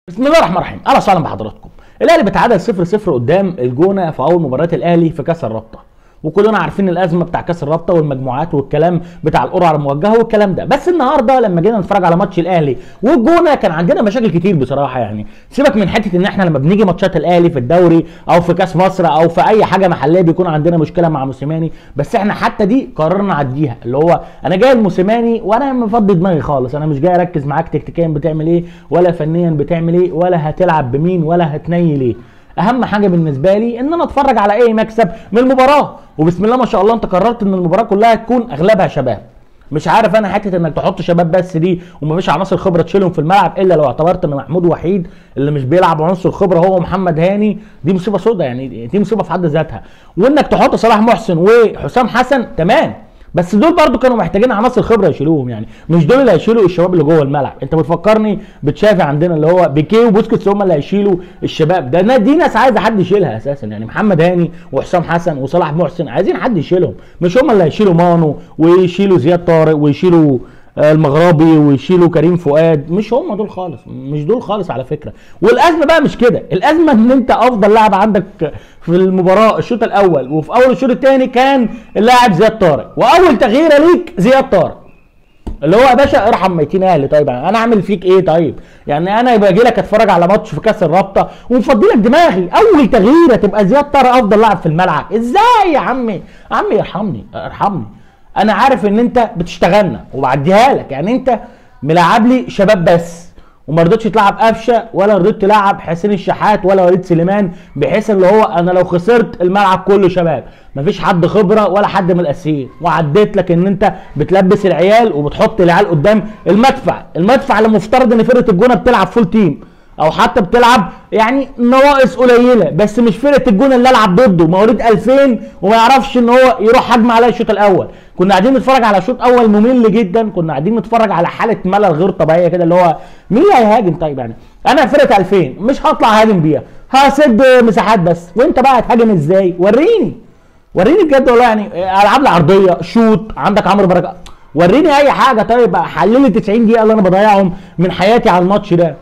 بسم الله الرحمن الرحيم اهلا وسهلا بحضراتكم الاهلي بيتعادل 0 0 قدام الجونه في اول مباريات الاهلي في كاس الرابطه وكلنا عارفين الازمه بتاع كاس الرابطه والمجموعات والكلام بتاع القرعه الموجهه والكلام ده بس النهارده لما جينا نتفرج على ماتش الاهلي والجونه كان عندنا مشاكل كتير بصراحه يعني سيبك من حته ان احنا لما بنيجي ماتشات الاهلي في الدوري او في كاس مصر او في اي حاجه محليه بيكون عندنا مشكله مع موسيماني بس احنا حتى دي قررنا نعديها اللي هو انا جاي الموسيماني وانا مفضي دماغي خالص انا مش جاي اركز معاك تكتيكيا بتعمل ايه ولا فنيا بتعمل ايه ولا هتلعب بمين ولا هتنيل ايه اهم حاجه بالنسبه لي ان انا اتفرج على اي مكسب من المباراه وبسم الله ما شاء الله انت قررت ان المباراه كلها تكون اغلبها شباب مش عارف انا حته انك تحط شباب بس دي ومفيش عناصر خبره تشيلهم في الملعب الا لو اعتبرت ان محمود وحيد اللي مش بيلعب عنصر خبره هو محمد هاني دي مصيبه سوداء يعني دي مصيبه في حد ذاتها وانك تحط صلاح محسن وحسام حسن تمام بس دول برضو كانوا محتاجين عناصر خبره يشيلوهم يعني مش دول اللي هيشيلوا الشباب اللي جوه الملعب انت بتفكرني بتشافي عندنا اللي هو بيكيه وبوسكيتس هم اللي هيشيلوا الشباب ده دي ناس عايزه حد يشيلها اساسا يعني محمد هاني وحسام حسن وصلاح محسن عايزين حد يشيلهم مش هم اللي هيشيلوا مانو ويشيلوا زياد طارق ويشيلوا المغربي ويشيلوا كريم فؤاد مش هم دول خالص مش دول خالص على فكره والازمه بقى مش كده الازمه ان انت افضل لاعب عندك في المباراه الشوط الاول وفي اول الشوط الثاني كان اللاعب زياد طارق واول تغييره ليك زياد طارق اللي هو يا باشا ارحم ميتين اهلي طيب يعني انا اعمل فيك ايه طيب يعني انا يبقى اجي لك اتفرج على ماتش في كاس الرابطه ومفضي لك دماغي اول تغييره تبقى زياد طارق افضل لاعب في الملعب ازاي يا عمي يا عمي ارحمني ارحمني انا عارف ان انت بتشتغلنا وبعديها لك يعني انت ملعب لي شباب بس وما رضيتش تلعب قفشه ولا رضيت تلعب حسين الشحات ولا وليد سليمان بحيث اللي هو انا لو خسرت الملعب كله شباب مفيش حد خبره ولا حد من الاساسيين وعديت لك ان انت بتلبس العيال وبتحط العيال قدام المدفع المدفع اللي مفترض ان فرقه الجونه بتلعب فول تيم او حتى بتلعب يعني نواقص قليله بس مش فرقه الجونه اللي العب ضده مواليد 2000 وما يعرفش ان هو يروح هجم عليا الشوط الاول كنا قاعدين نتفرج على شوط اول ممل جدا كنا قاعدين نتفرج على حاله ملل غير طبيعيه كده اللي هو مين اللي هيهاجم طيب يعني انا فرقه 2000 مش هطلع هاجم بيها هسد مساحات بس وانت بقى هتهاجم ازاي وريني وريني بجد والله يعني العاب العرضيه شوط عندك عمرو بركه وريني اي حاجه طيب حلل لي 90 دقيقه اللي انا بضيعهم من حياتي على الماتش ده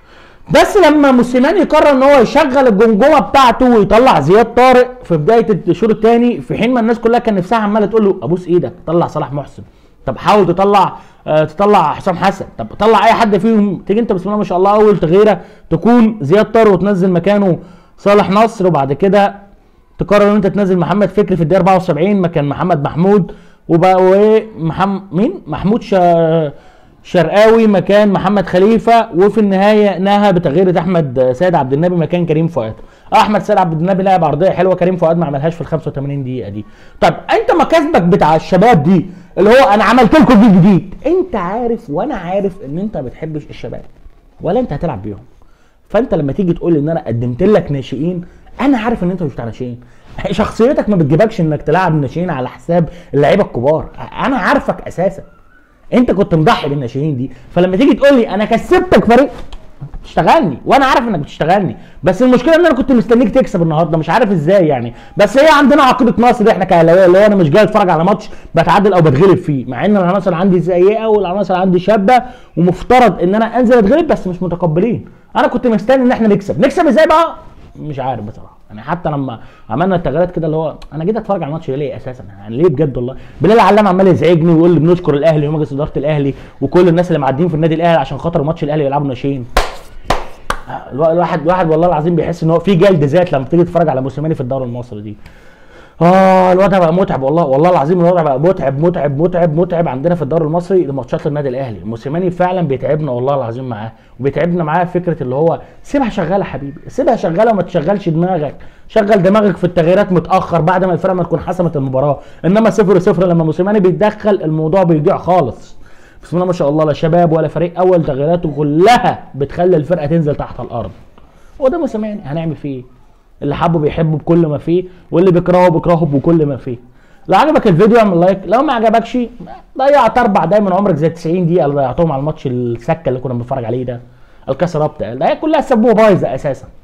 بس لما موسيماني قرر ان هو يشغل الجمجمه بتاعته ويطلع زياد طارق في بدايه الشوط الثاني في حين ما الناس كلها كان نفسها عماله تقول له ابوس ايدك طلع صلاح محسن طب حاول تطلع آه تطلع حسام حسن طب طلع اي حد فيهم تيجي انت بسم الله ما شاء الله اول تغييره تكون زياد طارق وتنزل مكانه صالح نصر وبعد كده تقرر ان انت تنزل محمد فكري في الدقيقه 74 مكان محمد محمود وبقى محمد مين محمود شا شرقاوي مكان محمد خليفه وفي النهايه نهى بتغيير احمد سيد عبد النبي مكان كريم فؤاد احمد سيد عبد النبي لعب عرضيه حلوه كريم فؤاد ما عملهاش في ال 85 دقيقه دي طب انت مكاسبك بتاع الشباب دي اللي هو انا عملت لكم جيل جديد انت عارف وانا عارف ان انت ما بتحبش الشباب ولا انت هتلعب بيهم فانت لما تيجي تقول ان انا قدمت لك ناشئين انا عارف ان انت مش بتاع ناشئين شخصيتك ما بتجيبكش انك تلعب الناشئين على حساب اللعيبه الكبار انا عارفك اساسا انت كنت مضحي بالناشئين دي فلما تيجي تقول لي انا كسبتك فريق بتشتغلني وانا عارف انك بتشتغلني بس المشكله ان انا كنت مستنيك تكسب النهارده مش عارف ازاي يعني بس هي عندنا عقيده نصر احنا كاهلاويه اللي هو انا مش جاي اتفرج على ماتش بتعادل او بتغلب فيه مع ان العناصر عندي سيئه والعناصر عندي شابه ومفترض ان انا انزل اتغلب بس مش متقبلين انا كنت مستني ان احنا نكسب نكسب ازاي بقى مش عارف بصراحه يعني حتى لما عملنا التغييرات كده اللي هو انا جيت اتفرج على الماتش ليه اساسا يعني ليه بجد والله بلال علام عمال يزعجني ويقول لي بنشكر الاهلي ومجلس اداره الاهلي وكل الناس اللي معديين في النادي الاهلي عشان خاطر ماتش الاهلي يلعبوا ناشئين الواحد الواحد والله العظيم بيحس ان هو في جلد ذات لما تيجي تتفرج على موسيماني في الدوري المصري دي اه الوضع بقى متعب والله والله العظيم الوضع بقى متعب متعب متعب متعب عندنا في الدوري المصري لماتشات النادي الاهلي موسيماني فعلا بيتعبنا والله العظيم معاه وبيتعبنا معاه فكره اللي هو سيبها شغاله يا حبيبي سيبها شغاله وما تشغلش دماغك شغل دماغك في التغييرات متاخر بعد ما الفرقه ما تكون حسمت المباراه انما صفر صفر لما موسيماني بيتدخل الموضوع بيضيع خالص بسم الله ما شاء الله لا شباب ولا فريق اول تغييراته كلها بتخلي الفرقه تنزل تحت الارض هو ده موسيماني هنعمل فيه ايه اللي حبه بيحبه بكل ما فيه واللي بيكرهه بيكرهه بكل ما فيه لو عجبك الفيديو اعمل لايك لو ما عجبكش ضيعت اربع دقايق من عمرك زي 90 دقيقه اللي ضيعتهم على الماتش السكه اللي كنا بنتفرج عليه ده الكاس رابطه ده هي كلها سبوه بايظه اساسا